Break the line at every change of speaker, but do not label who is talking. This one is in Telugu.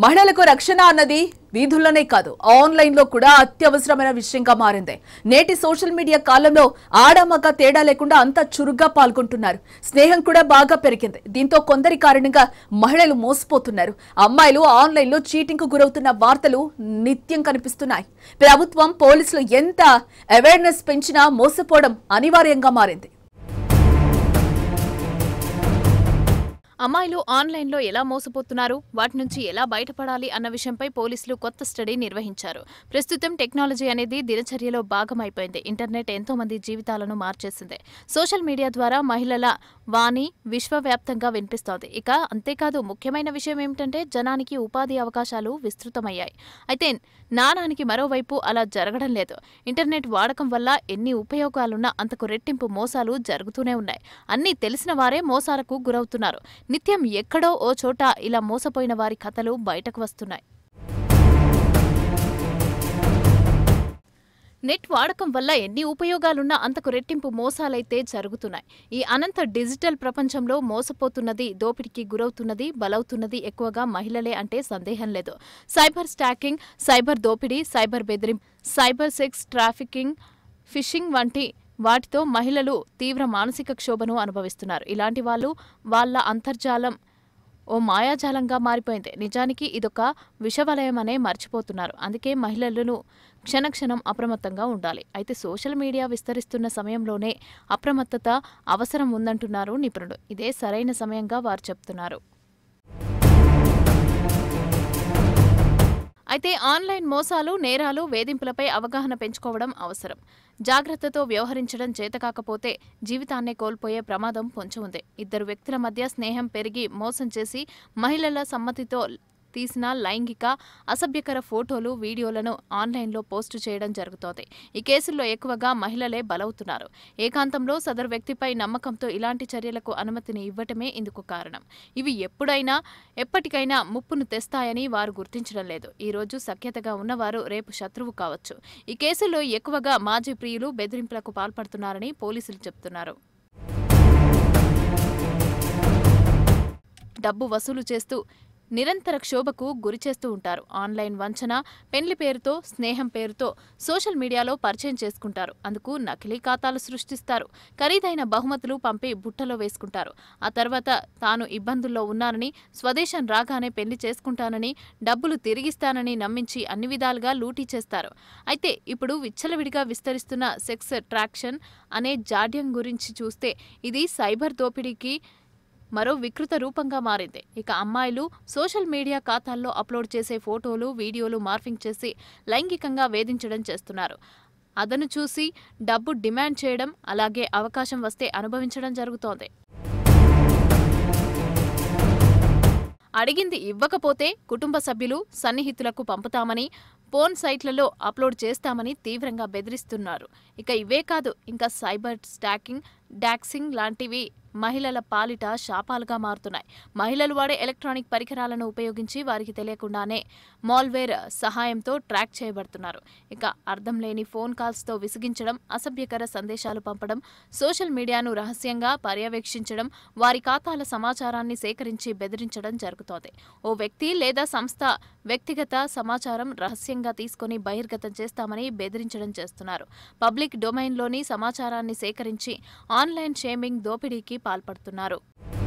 మహిళలకు రక్షణ అన్నది వీధుల్లోనే కాదు ఆన్లైన్ లో కూడా అత్యవసరమైన విషయంగా మారింది నేటి సోషల్ మీడియా కాలంలో ఆడమగ తేడా లేకుండా అంతా చురుగ్గా పాల్గొంటున్నారు స్నేహం కూడా బాగా పెరిగింది దీంతో కొందరి కారణంగా మహిళలు మోసపోతున్నారు అమ్మాయిలు ఆన్లైన్ లో చీటింగ్ కు గురవుతున్న వార్తలు నిత్యం కనిపిస్తున్నాయి ప్రభుత్వం పోలీసులు ఎంత అవేర్నెస్ పెంచినా మోసపోవడం అనివార్యంగా మారింది
అమ్మాయిలు ఆన్లైన్లో ఎలా మోసపోతున్నారు వాటి నుంచి ఎలా బయటపడాలి అన్న విషయంపై పోలీసులు కొత్త స్టడీ నిర్వహించారు ప్రస్తుతం టెక్నాలజీ అనేది దినచర్యలో భాగమైపోయింది ఇంటర్నెట్ ఎంతో మంది జీవితాలను మార్చేసింది సోషల్ మీడియా ద్వారా మహిళల వాణి విశ్వవ్యాప్తంగా వినిపిస్తోంది ఇక అంతేకాదు ముఖ్యమైన విషయం ఏమిటంటే జనానికి ఉపాధి అవకాశాలు విస్తృతమయ్యాయి అయితే నాణానికి మరోవైపు అలా జరగడం లేదు ఇంటర్నెట్ వాడకం వల్ల ఎన్ని ఉపయోగాలున్నా అంతకు రెట్టింపు మోసాలు జరుగుతూనే ఉన్నాయి అన్నీ తెలిసిన వారే మోసాలకు గురవుతున్నారు నిత్యం ఎక్కడో ఓ చోట ఇలా మోసపోయిన వారి కథలు బయటకు వస్తున్నాయి నెట్ వాడకం వల్ల ఎన్ని ఉపయోగాలున్నా అంతకు రెట్టింపు మోసాలైతే జరుగుతున్నాయి ఈ అనంత డిజిటల్ ప్రపంచంలో మోసపోతున్నది దోపిడీకి గురవుతున్నది బలవుతున్నది ఎక్కువగా మహిళలే అంటే సందేహం లేదు సైబర్ స్టాకింగ్ సైబర్ దోపిడీ సైబర్ బెదిరింపు సైబర్ సెక్స్ ట్రాఫికింగ్ ఫిషింగ్ వంటి వాటితో మహిళలు తీవ్ర మానసిక క్షోభను అనుభవిస్తున్నారు ఇలాంటి వాళ్ళు వాళ్ళ అంతర్జాలం ఓ మాయాజాలంగా మారిపోయింది నిజానికి ఇదొక విషవలయమనే మర్చిపోతున్నారు అందుకే మహిళలను క్షణక్షణం అప్రమత్తంగా ఉండాలి అయితే సోషల్ మీడియా విస్తరిస్తున్న సమయంలోనే అప్రమత్తత అవసరం ఉందంటున్నారు నిపుణులు ఇదే సరైన సమయంగా వారు చెప్తున్నారు అయితే ఆన్లైన్ మోసాలు నేరాలు వేధింపులపై అవగాహన పెంచుకోవడం అవసరం జాగ్రత్తతో వ్యవహరించడం చేతకాకపోతే జీవితాన్నే కోల్పోయే ప్రమాదం పొంచి ఉంది ఇద్దరు వ్యక్తుల మధ్య స్నేహం పెరిగి మోసం చేసి మహిళల సమ్మతితో తీసిన లైంగిక అసభ్యకర ఫోటోలు వీడియోలను ఆన్లైన్లో పోస్టు చేయడం జరుగుతోంది ఈ కేసుల్లో ఎక్కువగా మహిళలే బలవుతున్నారు ఏకాంతంలో సదరు వ్యక్తిపై నమ్మకంతో ఇలాంటి చర్యలకు అనుమతిని ఇవ్వటమే ఇందుకు కారణం ఇవి ఎప్పుడైనా ఎప్పటికైనా ముప్పును తెస్తాయని వారు గుర్తించడం లేదు ఈ రోజు సఖ్యతగా ఉన్నవారు రేపు శత్రువు కావచ్చు ఈ కేసుల్లో ఎక్కువగా మాజీ ప్రియులు బెదిరింపులకు పాల్పడుతున్నారని పోలీసులు చెబుతున్నారు డబ్బు వసూలు చేస్తూ నిరంతర క్షోభకు గురిచేస్తూ ఉంటారు ఆన్లైన్ వంచన పెండ్లి పేరుతో స్నేహం పేరుతో సోషల్ మీడియాలో పరిచయం చేసుకుంటారు అందుకు నకిలీ ఖాతాలు సృష్టిస్తారు ఖరీదైన బహుమతులు పంపి బుట్టలో వేసుకుంటారు ఆ తర్వాత తాను ఇబ్బందుల్లో ఉన్నానని స్వదేశం రాగానే పెళ్లి చేసుకుంటానని డబ్బులు తిరిగిస్తానని నమ్మించి అన్ని విధాలుగా లూటీ చేస్తారు అయితే ఇప్పుడు విచ్చలవిడిగా విస్తరిస్తున్న సెక్స్ ట్రాక్షన్ అనే జాడ్యం గురించి చూస్తే ఇది సైబర్ దోపిడీకి మరో వికృత రూపంగా మారింది ఇక అమ్మాయిలు సోషల్ మీడియా ఖాతాల్లో అప్లోడ్ చేసే ఫోటోలు వీడియోలు మార్ఫింగ్ చేసి లైంగికంగా వేధించడం చేస్తున్నారు అదను చూసి డబ్బు డిమాండ్ చేయడం అలాగే అవకాశం వస్తే అనుభవించడం జరుగుతోంది అడిగింది ఇవ్వకపోతే కుటుంబ సభ్యులు సన్నిహితులకు పంపుతామని పోన్ సైట్లలో అప్లోడ్ చేస్తామని తీవ్రంగా బెదిరిస్తున్నారు ఇక ఇవే కాదు ఇంకా సైబర్ స్టాకింగ్ డాక్సింగ్ లాంటివి మహిళల పాలిట శాపాలుగా మారుతున్నాయి మహిళలు వాడే ఎలక్ట్రానిక్ పరికరాలను ఉపయోగించి వారికి తెలియకుండానే మాల్వేర్ సహాయంతో ట్రాక్ చేయబడుతున్నారు ఇక అర్థం లేని ఫోన్ కాల్స్తో విసిగించడం అసభ్యకర సందేశాలు పంపడం సోషల్ మీడియాను రహస్యంగా పర్యవేక్షించడం వారి ఖాతాల సమాచారాన్ని సేకరించి బెదిరించడం జరుగుతోంది ఓ వ్యక్తి లేదా సంస్థ వ్యక్తిగత సమాచారం రహస్యంగా తీసుకొని బహిర్గతం చేస్తామని బెదిరించడం చేస్తున్నారు పబ్లిక్ డొమైన్లోని సమాచారాన్ని సేకరించి ఆన్లైన్ షేమింగ్ దోపిడీకి పాల్పడుతున్నారు